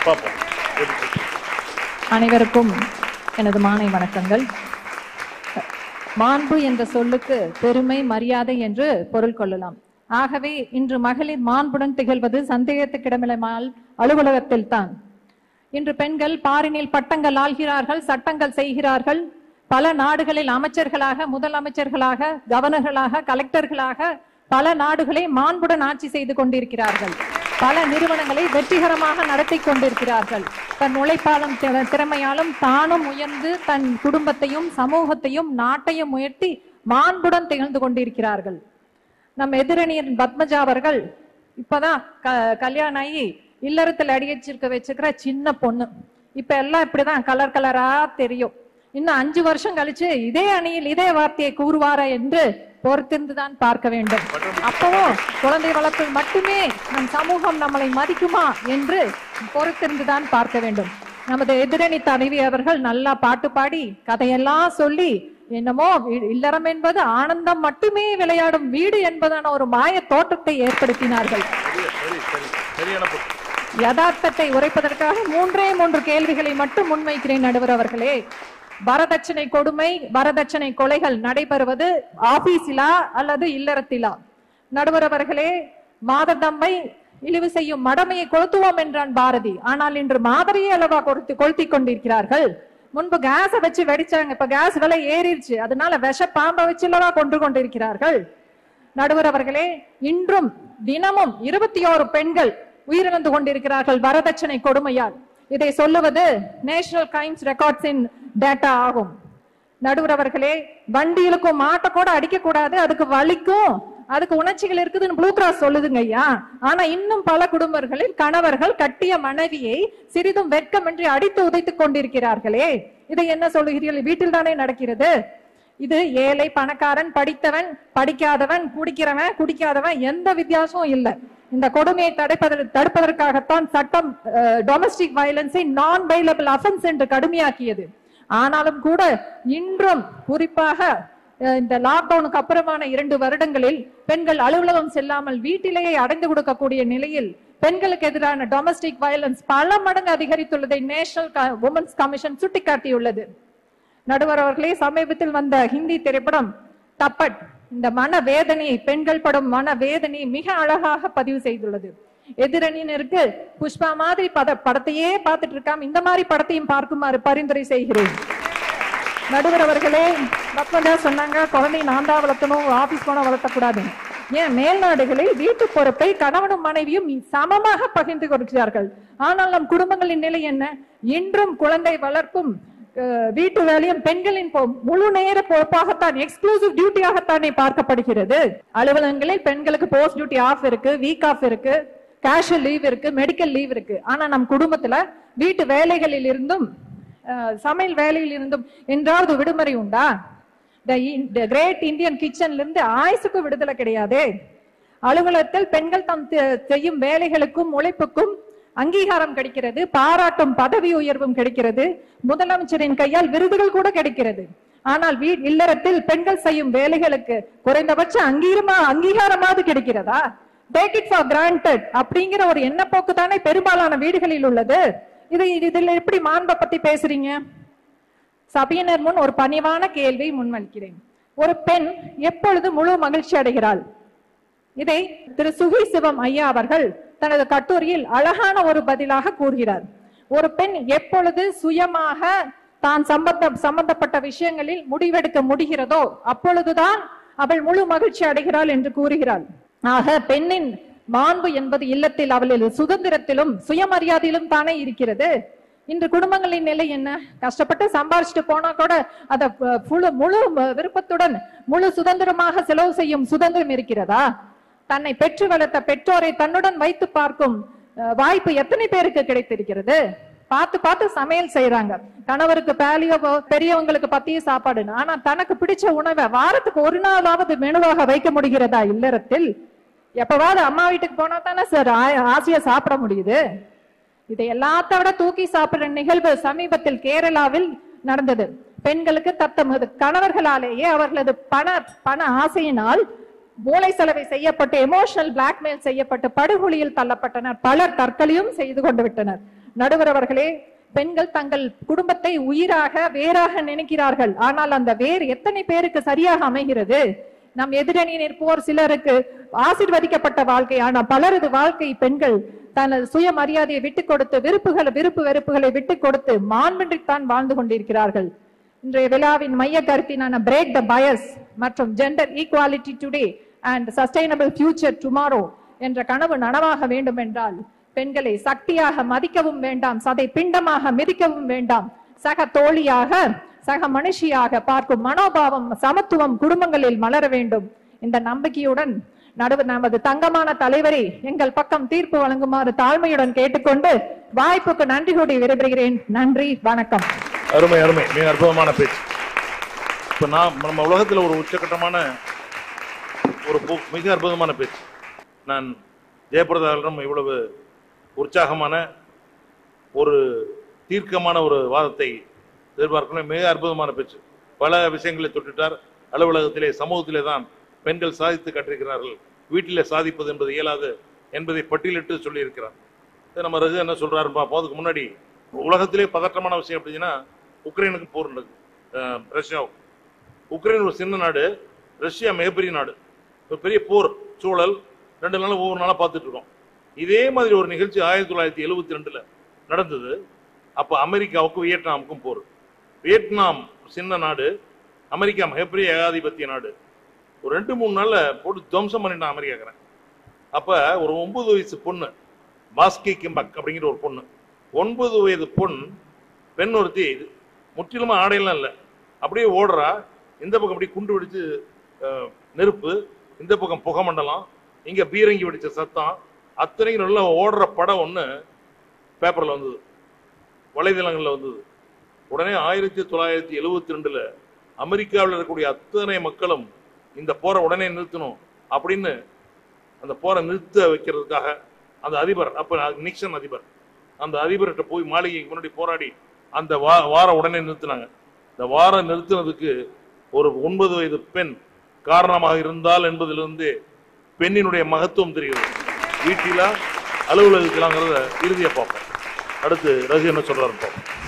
பார்ப்போம் எப்படி இருக்கு? அனைவருக்கும் எனது மாலை வணக்கங்கள் மாண்பு என்ற சொல்லுக்கு பெருமை மரியாதை என்று பொருள் கொள்ளலாம் ஆகவே இன்று மகளிர் மாண்புடன் திகழ்வது சந்தேகத்துக்கிடமில்லாமல் அலுவலகத்தில் தான் இன்று பெண்கள் பாரினில் பட்டங்கள் ஆள்கிறார்கள் சட்டங்கள் செய்கிறார்கள் பல நாடுகளில் அமைச்சர்களாக முதலமைச்சர்களாக கவர்னர்களாக கலெக்டர்களாக பல நாடுகளை மாண்புடன் ஆட்சி செய்து கொண்டிருக்கிறார்கள் பல நிறுவனங்களை வெற்றிகரமாக நடத்தி கொண்டிருக்கிறார்கள் தன் உழைப்பாலும் திற- திறமையாலும் தானும் உயர்ந்து தன் குடும்பத்தையும் சமூகத்தையும் நாட்டையும் உயர்த்தி மாண்புடன் திகழ்ந்து கொண்டிருக்கிறார்கள் நம் எதிரணியர் பத்மஜா அவர்கள் இப்பதான் க- கல்யாணம் ஆகி இல்லறத்தில் அடி வச்சிருக்க வச்சிருக்கிற சின்ன பொண்ணு இப்ப எல்லாம் இப்படிதான் கலர் கலரா தெரியும் இன்னும் அஞ்சு வருஷம் கழிச்சு இதே அணியில் இதே வார்த்தையை கூறுவாரா என்று பொறுத்திருந்துதான் பார்க்க வேண்டும் அப்பவும் குழந்தை வளர்ப்பில் மட்டுமே நம் சமூகம் நம்மளை மதிக்குமா என்று பொறுத்திருந்துதான் பார்க்க வேண்டும் நமது எதிரணி தலைவி அவர்கள் நல்லா பாட்டு பாடி கதையெல்லாம் சொல்லி என்னமோ வீ- இல்லறம் என்பது ஆனந்தம் மட்டுமே விளையாடும் வீடு என்பதான ஒரு மாய தோற்றத்தை ஏற்படுத்தினார்கள் சரி சரி சரி சரியான பொருள் யதார்த்தத்தை உரைப்பதற்காக மூன்றே மூன்று கேள்விகளை மட்டும் முன்வைக்கிறேன் நடுவர் அவர்களே வரதட்சணை கொடுமை வரதட்சணை கொலைகள் நடைபெறுவது ஆபீஸிலா அல்லது இல்லறத்திலா நடுவர் அவர்களே மாதத்தம்மை இழிவு செய்யும் மடமையை கொளுத்துவோம் என்றான் பாரதி ஆனால் இன்று மாதிரியே அளவா கொளுத்தி கொளுத்தி கொண்டிருக்கிறார்கள் முன்பு கேஸ வச்சு வெடிச்சாங்க இப்ப கேஸ் விலை ஏறிடுச்சு அதனால விஷ பாம்பை வச்சு அல்லவா கொன்று கொண்டிருக்கிறார்கள் நடுவர் அவர்களே இன்றும் தினமும் இருபத்தி ஓரு பெண்கள் உயிரிழந்து கொண்டிருக்கிறார்கள் வரதட்சணை கொடுமையால் இதை சொல்லுவது நேஷனல் கிரைம்ஸ் ரெக்கார்ட்ஸின் டேட்டா ஆகும் நடுவர் அவர்களே வண்டியிலுக்கும் மாட்டை கூட அடிக்க கூடாது அதுக்கு வலிக்கும் அதுக்கு உணர்ச்சிகள் இருக்குதுன்னு ப்ளூ கிராஸ் சொல்லுதுங்க ஐயா ஆனா இன்னும் பல குடும்பங்களில் கணவர்கள் கட்டிய மனைவியை சிறிதும் வெட்கமின்றி அடித்து உதைத்துக் கொண்டிருக்கிறார்களே இதை என்ன சொல்லுகிறீர்கள் வீட்டில் தானே நடக்கிறது இது ஏழை பணக்காரன் படித்தவன் படிக்காதவன் குடிக்கிறவன் குடிக்காதவன் எந்த வித்தியாசமும் இல்லை இந்த கொடுமையை தடுப்பதற்கு தடுப்பதற்காகத்தான் சட்டம் டொமஸ்டிக் வயலன்ஸை நான் பைலபிள் அஃபென்ஸ் என்று கடுமையாக்கியது ஆனாலும் கூட இன்றும் குறிப்பாக அஹ், இந்த லாக்டவுனுக்கு அப்புறமான இரண்டு வருடங்களில் பெண்கள் அலுவலகம் செல்லாமல் வீட்டிலேயே அடைந்து கொடுக்கக்கூடிய நிலையில் பெண்களுக்கு எதிரான டொமஸ்டிக் வயலன்ஸ் பல மடங்கு அதிகரித்துள்ளதை நேஷனல் உமன்ஸ் கமிஷன் சுட்டிக்காட்டியுள்ளது நடுவர் அவர்களே சமீபத்தில் வந்த ஹிந்தி திரைப்படம் தப்பட் இந்த மன வேதனையை பெண்கள் படும் மன வேதனையை மிக அழகாக பதிவு செய்துள்ளது எதிரணியினருக்கு புஷ்பா மாதிரி பத படத்தையே பார்த்துட்டு இருக்காம இந்த மாதிரி படத்தையும் பார்க்குமாறு பரிந்துரை செய்கிறேன் நடுவர் அவர்களே பத்மஜா சொன்னாங்க குழந்தை நான் தான் வளர்த்தணும் ஆபீஸ் போனா வளர்த்தக்கூடாதுன்னு ஏன் மேல்நாடுகளில் வீட்டு பொறுப்பை கணவனும் மனைவியும் சமமாக பகிர்ந்து கொடுக்கிறார்கள் ஆனால் நம் குடும்பங்களின் நிலை என்ன இன்றும் குழந்தை வளர்ப்பும் அஹ், வீட்டு வேலையும் பெண்களின் பொ- முழு நேர பொறுப்பாகத்தான் எக்ஸ்க்ளூசிவ் டியூட்டியாகத்தானே பார்க்கப்படுகிறது அலுவலகங்களில் பெண்களுக்கு போஸ்ட் டியூட்டி ஆஃப் இருக்கு வீக் ஆஃப் இருக்கு கேஷுவல் லீவ் இருக்கு மெடிக்கல் லீவ் இருக்கு ஆனா நம் குடும்பத்துல வீட்டு வேலைகளில் இருந்தும் அஹ், சமையல் வேலையில் இருந்தும் என்றாவது விடுமுறை உண்டா த கிரேட் இந்தியன் கிச்சன்ல இருந்து ஆயுசுக்கு விடுதலை கிடையாதே அலுவலகத்தில் பெண்கள் தம் தெ- செய்யும் வேலைகளுக்கும் உழைப்புக்கும் அங்கீகாரம் கிடைக்கிறது பாராட்டும் பதவி உயர்வும் கிடைக்கிறது முதலமைச்சரின் கையால் விருதுகள் கூட கிடைக்கிறது ஆனால் வீ இல்லறத்தில் பெண்கள் செய்யும் வேலைகளுக்கு குறைந்தபட்ச அங்கீகரமா அங்கீகாரமாவது கிடைக்கிறதா டேக் இட் ஃபார் கிராண்டட் அப்படிங்கிற ஒரு எண்ணப்போக்கு தானே பெரும்பாலான வீடுகளில் உள்ளது இது இதுல எப்படி மாண்பை பத்தி பேசுறீங்க சபையினர் முன் ஒரு பணிவான கேள்வி முன்வைக்கிறேன் ஒரு பெண் எப்பொழுது முழு மகிழ்ச்சி அடைகிறாள் இதை திரு சுகி சிவம் ஐயா அவர்கள் தனது கட்டுரையில் அழகான ஒரு பதிலாக கூறுகிறார் ஒரு பெண் எப்பொழுது சுயமாக தான் சம்பந்த சம்பந்தப்பட்ட விஷயங்களில் முடிவெடுக்க முடிகிறதோ அப்பொழுதுதான் அவள் முழு மகிழ்ச்சி அடைகிறாள் என்று கூறுகிறாள் ஆக பெண்ணின் மாண்பு என்பது இல்லத்தில் அவளில் சுதந்திரத்திலும் சுயமரியாதையிலும் தானே இருக்கிறது இன்று குடும்பங்களின் நிலை என்ன கஷ்டப்பட்டு சம்பாரிச்சுட்டு போனா கூட அத அஹ், முழு முழு விருப்பத்துடன் முழு சுதந்திரமாக செலவு செய்யும் சுதந்திரம் இருக்கிறதா தன்னை பெற்று வளர்த்த பெற்றோரை தன்னுடன் வைத்து பார்க்கும் அஹ், வாய்ப்பு எத்தனை பேருக்கு கிடைத்திருக்கிறது பார்த்து பார்த்து சமையல் செய்யறாங்க கணவருக்கு பேலியோ பெரியவங்களுக்கு பத்திய சாப்பாடுன்னு ஆனா தனக்கு பிடிச்ச உணவை வாரத்துக்கு ஒரு நாளாவது மெனுவாக வைக்க முடிகிறதா இல்லறத்தில் எப்பவாவது அம்மா வீட்டுக்கு போனா தானே சார் ஆசையா சாப்பிட முடியுது இதை எல்லாத்த விட தூக்கி சாப்பிடுற நிகழ்வு சமீபத்தில் கேரளாவில் நடந்தது பெண்களுக்கு தத்தமது கணவர்களாலேயே அவர்களது பண பண ஆசையினால் மூளை செலவை செய்யப்பட்டு எமோஷனல் பிளாக்மெயில் செய்யப்பட்டு படுகொலியில் தள்ளப்பட்டனர் பலர் தற்கொலையும் செய்து கொண்டு விட்டனர் நடுவர் அவர்களே பெண்கள் தங்கள் குடும்பத்தை உயிராக வேறாக நினைக்கிறார்கள் ஆனால் அந்த வேர் எத்தனை பேருக்கு சரியாக அமைகிறது நம் எதிரணி நிற்போர் சிலருக்கு ஆசிர்வதிக்கப்பட்ட வாழ்க்கை ஆனா பலரது வாழ்க்கை பெண்கள் தனது சுயமரியாதையை விட்டு கொடுத்து விருப்புகளை விருப்பு வெறுப்புகளை விட்டு கொடுத்து மாண்பின்றித்தான் வாழ்ந்து கொண்டிருக்கிறார்கள் இன்றைய விழாவின் மைய கருத்தினான பிரேக் த பயஸ் மற்றும் gender equality today and sustainable future tomorrow என்ற கனவு நனவாக வேண்டும் என்றால் பெண்களை சக்தியாக மதிக்கவும் வேண்டாம் சதை பிண்டமாக மிதிக்கவும் வேண்டாம் சக தோழியாக சக மனுஷியாக பார்க்கும் மனோபாவம் சமத்துவம் குடும்பங்களில் மலர வேண்டும் இந்த நம்பிக்கையுடன் நடுவு நமது தங்கமான தலைவரை எங்கள் பக்கம் தீர்ப்பு வழங்குமாறு தாழ்மையுடன் கேட்டுக்கொண்டு வாய்ப்புக்கு நன்றி கூடி விரும்புகிறேன் நன்றி வணக்கம் அருமை அருமை மிக அற்புதமான பேச்சு இப்ப நான் நம்ம உலகத்துல ஒரு உச்சகட்டமான ஒரு பு- மிக அற்புதமான பேச்சு நான் ஜெயபிரதாவிடம் இவ்வளவு உற்சாகமான ஒரு தீர்க்கமான ஒரு வாதத்தை எதிர்பார்க்கணும் மிக அற்புதமான பேச்சு பல விஷயங்களை தொட்டுட்டார் அலுவலகத்திலே சமூகத்திலே தான் பெண்கள் சாதித்து கற்றிருக்கிறார்கள் வீட்டிலே சாதிப்பது என்பது இயலாது என்பதை பட்டியலிட்டு சொல்லியிருக்கிறார் இது நம்ம ரகு என்ன சொல்றாருன்னு பார்ப்போம் அதுக்கு முன்னாடி உலகத்திலே பதற்றமான விஷயம் அப்படின்னா உக்ரைனுக்கு போர் நடக்குது அஹ், ரஷ்யாவுக்கு உக்ரைன் ஒரு சின்ன நாடு ரஷ்யா மிகப்பெரிய நாடு ஒரு பெரிய போர் சூழல் ரெண்டு நாள் ஒவ்வொரு நாளா பார்த்துட்டு இருக்கோம் இதே மாதிரி ஒரு நிகழ்ச்சி ஆயிரத்தி தொள்ளாயிரத்தி எழுபத்தி ரெண்டுல நடந்தது அப்ப அமெரிக்காவுக்கும் வியட்நாமுக்கும் போர் வியட்நாம் சின்ன நாடு அமெரிக்கா மிகப்பெரிய ஏகாதிபத்திய நாடு ஒரு ரெண்டு மூணு நாள்ல போட்டு துவம்சம் பண்ணிட்டான் அமெரிக்காக்கிறேன் அப்ப ஒரு ஒன்பது வயசு பொண்ணு பாஸ்கி கிம்பக் அப்படிங்கிற ஒரு பொண்ணு ஒன்பது வயது பொண் பெண் ஒருத்தி முற்றிலுமா ஆடையெல்லாம் இல்லை அப்படியே ஓடுறா இந்த பக்கம் அப்படியே குண்டு வெடிச்சு அஹ், நெருப்பு இந்த பக்கம் புகை மண்டலம் இங்க பீரங்கி வெடிச்ச சத்தம் அத்தனைக்கும் நல்லா ஓடுற படம் ஒண்ணு பேப்பர்ல வந்தது வலைதளங்கள்ல வந்தது உடனே ஆயிரத்தி தொள்ளாயிரத்தி எழுவத்தி ரெண்டுல அமெரிக்காவில் இருக்கக்கூடிய அத்தனை மக்களும் இந்த போரை உடனே நிறுத்தணும் அப்படின்னு அந்த போரை நிறுத்த வைக்கிறதுக்காக அந்த அதிபர் அப்ப நிக்சன் அதிபர் அந்த அதிபர்கிட்ட போய் மாளிகைக்கு முன்னாடி போராடி அந்த வா- வாரம் உடனே நிறுத்தினாங்க இந்த வாரம் நிறுத்தினதுக்கு ஒரு ஒன்பது வயது பெண் காரணமாக இருந்தால் என்பதிலிருந்து பெண்ணினுடைய மகத்துவம் தெரிகிறது வீட்டிலா அலுவலகத்திலாங்கிறத இறுதியை பார்ப்போம் அடுத்து ரகு என்ன சொல்றாரு பார்ப்போம்